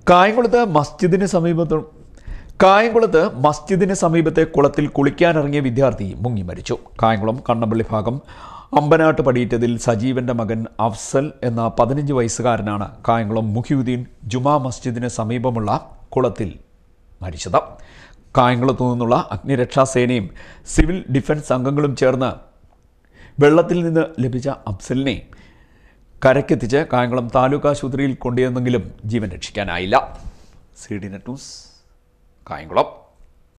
കായംകുളത്ത് മസ്ജിദിന് സമീപത്ത് കായംകുളത്ത് മസ്ജിദിന് സമീപത്തെ കുളത്തിൽ കുളിക്കാനിറങ്ങിയ വിദ്യാർത്ഥി മുങ്ങി മരിച്ചു കായംകുളം കണ്ണമ്പള്ളി ഭാഗം അമ്പനാട്ട് പടിയിറ്റതിൽ സജീവന്റെ മകൻ അഫ്സൽ എന്ന പതിനഞ്ച് വയസ്സുകാരനാണ് കായംകുളം മുഹിയുദ്ദീൻ ജുമാ മസ്ജിദിന് സമീപമുള്ള കുളത്തിൽ മരിച്ചത് കായംകുളത്തു നിന്നുള്ള അഗ്നിരക്ഷാസേനയും സിവിൽ ഡിഫൻസ് അംഗങ്ങളും ചേർന്ന് വെള്ളത്തിൽ നിന്ന് ലഭിച്ച അഫ്സലിനെ കരക്കെത്തിച്ച് കായംകുളം താലൂക്ക് ആശുപത്രിയിൽ കൊണ്ടുവന്നെങ്കിലും ജീവൻ രക്ഷിക്കാനായില്ല C D net news Kayamkulam